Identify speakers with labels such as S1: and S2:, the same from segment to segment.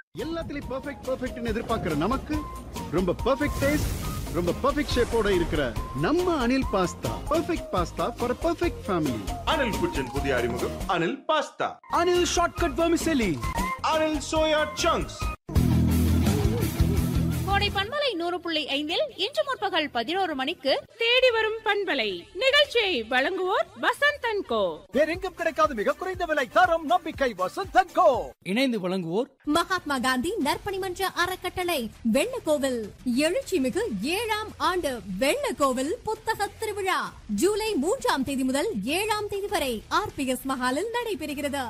S1: எல்லாத்துலயும் பெர்ஃபெக்ட் பெர்ஃபெக்ட்னு எதிர்பார்க்கிற நமக்கு ரொம்ப பெர்ஃபெக்ட் டேஸ்ட் ரொம்ப பெர்ஃபெக்ட் ஷேப்போட இருக்கிற நம்ம Anil pasta perfect pasta for perfect family
S2: Anil kitchen புதிய அறிமுகம் Anil pasta
S3: Anil shortcut vermicelli
S2: Anil soya chunks
S4: கோடை பண்பலை நூறு புள்ளி ஐந்தில் இன்று முற்பகல் பதினோரு மணிக்கு
S5: தேடி வரும் பண்பலை நிகழ்ச்சியை வழங்குவோர் வசந்த் அண்ட் கோ
S3: வேறெங்கும் கிடைக்காத மிக குறைந்த விலை தரம் நம்பிக்கை வசந்தன் கோ இணைந்து வழங்குவோர்
S6: மகாத்மா காந்தி நற்பணிமன்ற அறக்கட்டளை வெள்ளக்கோவில் எழுச்சிமிகு ஏழாம் ஆண்டு வெள்ளக்கோவில் புத்தக திருவிழா ஜூலை மூன்றாம் தேதி முதல் ஏழாம் தேதி வரை ஆர்பிஎஸ் மஹாலில் நடைபெறுகிறது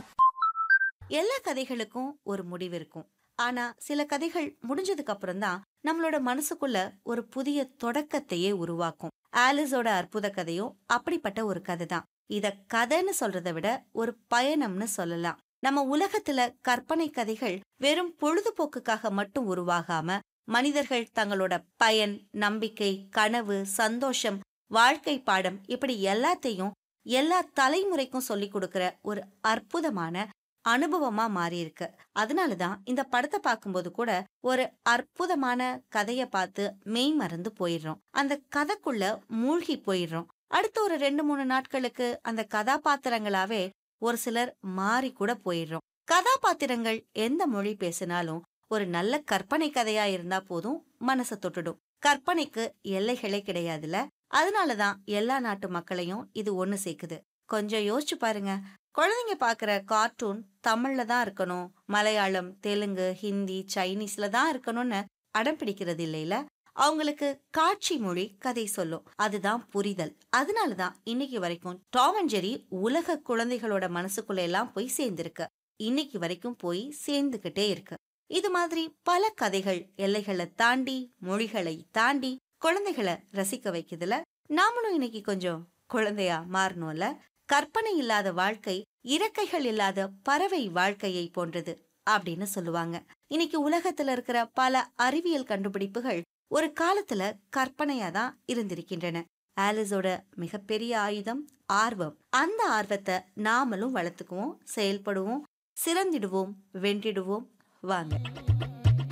S7: எல்லா கதைகளுக்கும் ஒரு முடிவு இருக்கும் ஆனா சில கதைகள் முடிஞ்சதுக்கு அப்புறம் தான் நம்மளோட மனசுக்குள்ள ஒரு புதிய தொடக்கத்தையே உருவாக்கும் ஆலிஸோட அற்புத கதையும் அப்படிப்பட்ட ஒரு கதை தான் இத கதைன்னு சொல்றதை விட ஒரு பயணம்னு சொல்லலாம் நம்ம உலகத்துல கற்பனை கதைகள் வெறும் பொழுதுபோக்குக்காக மட்டும் உருவாகாம மனிதர்கள் தங்களோட பயன் நம்பிக்கை கனவு சந்தோஷம் வாழ்க்கை பாடம் இப்படி எல்லாத்தையும் எல்லா தலைமுறைக்கும் சொல்லிக் கொடுக்கிற ஒரு அற்புதமான அனுபவமா மாறி இருக்கு அதனாலதான் இந்த படத்தை பார்க்கும்போது கூட ஒரு அற்புதமான கதைய பார்த்து மெய் மறந்து போயிடுறோம் அந்த கதைக்குள்ள மூழ்கி போயிடுறோம் அடுத்த ஒரு ரெண்டு மூணு நாட்களுக்கு அந்த கதாபாத்திரங்களாவே ஒரு சிலர் மாறி கூட போயிடுறோம் கதாபாத்திரங்கள் எந்த மொழி பேசினாலும் ஒரு நல்ல கற்பனை கதையா இருந்தா போதும் மனசை தொட்டுடும் கற்பனைக்கு எல்லைகளே கிடையாதுல அதனாலதான் எல்லா நாட்டு மக்களையும் இது ஒண்ணு சேர்க்குது கொஞ்சம் யோசிச்சு பாருங்க குழந்தைங்க பாக்குற கார்ட்டூன் தமிழ்ல தான் இருக்கணும் மலையாளம் தெலுங்கு ஹிந்தி சைனீஸ்ல தான் இருக்கணும்னு அடம் பிடிக்கிறது இல்லைல அவங்களுக்கு காட்சி மொழி கதை சொல்லும் அதுதான் புரிதல் அதனாலதான் இன்னைக்கு வரைக்கும் டாம் அண்ட் ஜெரி உலக குழந்தைகளோட மனசுக்குள்ள எல்லாம் போய் சேர்ந்திருக்கு இன்னைக்கு வரைக்கும் போய் சேர்ந்துகிட்டே இருக்கு இது மாதிரி பல கதைகள் எல்லைகளை தாண்டி மொழிகளை தாண்டி குழந்தைகளை ரசிக்க வைக்குதுல நாமளும் இன்னைக்கு கொஞ்சம் குழந்தையா மாறணும்ல கற்பனை இல்லாத வாழ்க்கை இறக்கைகள் இல்லாத பறவை வாழ்க்கையை போன்றது அப்படின்னு சொல்லுவாங்க இன்னைக்கு உலகத்துல இருக்கிற பல அறிவியல் கண்டுபிடிப்புகள் ஒரு காலத்துல கற்பனையா தான் இருந்திருக்கின்றன ஆலிஸோட மிகப்பெரிய ஆயுதம் ஆர்வம் அந்த ஆர்வத்தை நாமளும் வளர்த்துக்குவோம் செயல்படுவோம் சிறந்திடுவோம் வென்றிடுவோம் வாங்க